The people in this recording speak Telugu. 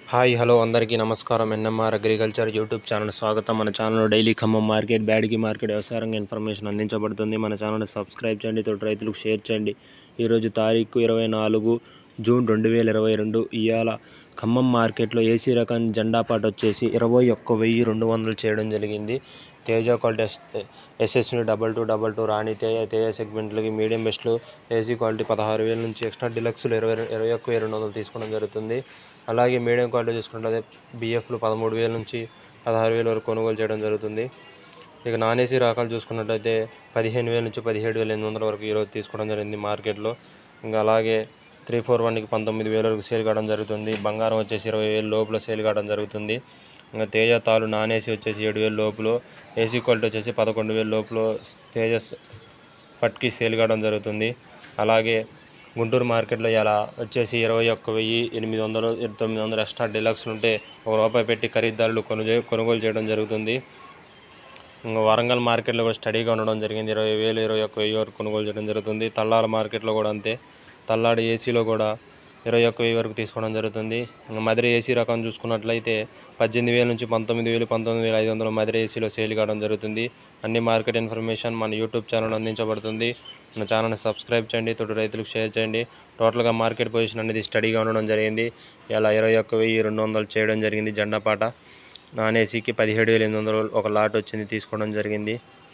హాయ్ హలో అందరికీ నమస్కారం ఎన్ఎంఆర్ అగ్రికల్చర్ యూట్యూబ్ ఛానల్ స్వాగతం మన ఛానల్లో డైలీ ఖమ్మం మార్కెట్ బ్యాడ్కి మార్కెట్ వ్యవసాయ రంగ ఇన్ఫర్మేషన్ అందించబడుతుంది మన ఛానల్ని సబ్స్క్రైబ్ చేయండి తోటి రైతులకు షేర్ చేయండి ఈరోజు తారీఖు ఇరవై నాలుగు జూన్ రెండు వేల ఇరవై రెండు ఇవాళ ఖమ్మం మార్కెట్లో ఏసీ రకం జెండా పాట వచ్చేసి ఇరవై ఒక్క వెయ్యి రెండు వందలు చేయడం జరిగింది తేజ క్వాలిటీ ఎస్ ఎస్ఎస్ని డబల్ టూ డబల్ టూ రాణి తేజ తేజ సెగ్మెంట్లకి మీడియం బెస్ట్లు ఏసీ క్వాలిటీ పదహారు వేల నుంచి ఎక్స్ట్రా డిలక్స్లు ఇరవై ఇరవై ఒక్క వెయ్యి రెండు వందలు తీసుకోవడం జరుగుతుంది అలాగే మీడియం క్వాలిటీ చూసుకుంటే అదే బిఎఫ్లు పదమూడు వేల నుంచి పదహారు వేల వరకు కొనుగోలు చేయడం జరుగుతుంది ఇక నాన్ ఏసీ రకాలు చూసుకున్నట్లయితే పదిహేను వేల నుంచి పదిహేడు వేల ఎనిమిది వందల వరకు ఈరోజు తీసుకోవడం జరిగింది మార్కెట్లో ఇంకా అలాగే త్రీ ఫోర్ వన్కి పంతొమ్మిది వేల వరకు సేల్ కావడం జరుగుతుంది బంగారం వచ్చేసి ఇరవై వేల లోపల సేల్ కావడం జరుగుతుంది ఇంకా తేజ తాలు నాన్ ఏసీ వచ్చేసి ఏడు వేల లోపల ఏసీ క్వాలిటీ వచ్చేసి పదకొండు వేల లోపల తేజస్ పట్కి సేల్ కావడం జరుగుతుంది అలాగే గుంటూరు మార్కెట్లో ఇలా వచ్చేసి ఇరవై ఒక్క వెయ్యి ఎనిమిది వందలు తొమ్మిది వందలు ఎక్స్ట్రా డిలక్స్లు ఉంటే ఒక రూపాయి పెట్టి ఖరీదారులు కొనుగోలు కొనుగోలు చేయడం జరుగుతుంది ఇంకా వరంగల్ మార్కెట్లో కూడా స్టడీగా ఉండడం జరిగింది ఇరవై వేలు ఇరవై ఒక్క వెయ్యి వరకు కొనుగోలు చేయడం జరుగుతుంది తల్లాడ మార్కెట్లో కూడా అంతే తల్లాడ ఏసీలో కూడా ఇరవై ఒక్క వెయ్యి వరకు తీసుకోవడం జరుగుతుంది ఇంకా మధుర ఏసీ రకం చూసుకున్నట్లయితే పద్దెనిమిది వేల నుంచి పంతొమ్మిది వేలు పంతొమ్మిది వేల ఐదు వందలు మధుర ఏసీలో సేల్ కావడం జరుగుతుంది అన్ని మార్కెట్ ఇన్ఫర్మేషన్ మన యూట్యూబ్ ఛానల్ అందించబడుతుంది మన ఛానల్ని సబ్స్క్రైబ్ చేయండి తోటి రైతులకు షేర్ చేయండి టోటల్గా మార్కెట్ పొజిషన్ అనేది స్టడీగా ఉండడం జరిగింది ఇలా ఇరవై ఒక్క వెయ్యి రెండు వందలు చేయడం జరిగింది జెండా పాట నాన్ ఏసీకి పదిహేడు వేల ఎనిమిది వందలు ఒక లాట్ వచ్చింది తీసుకోవడం జరిగింది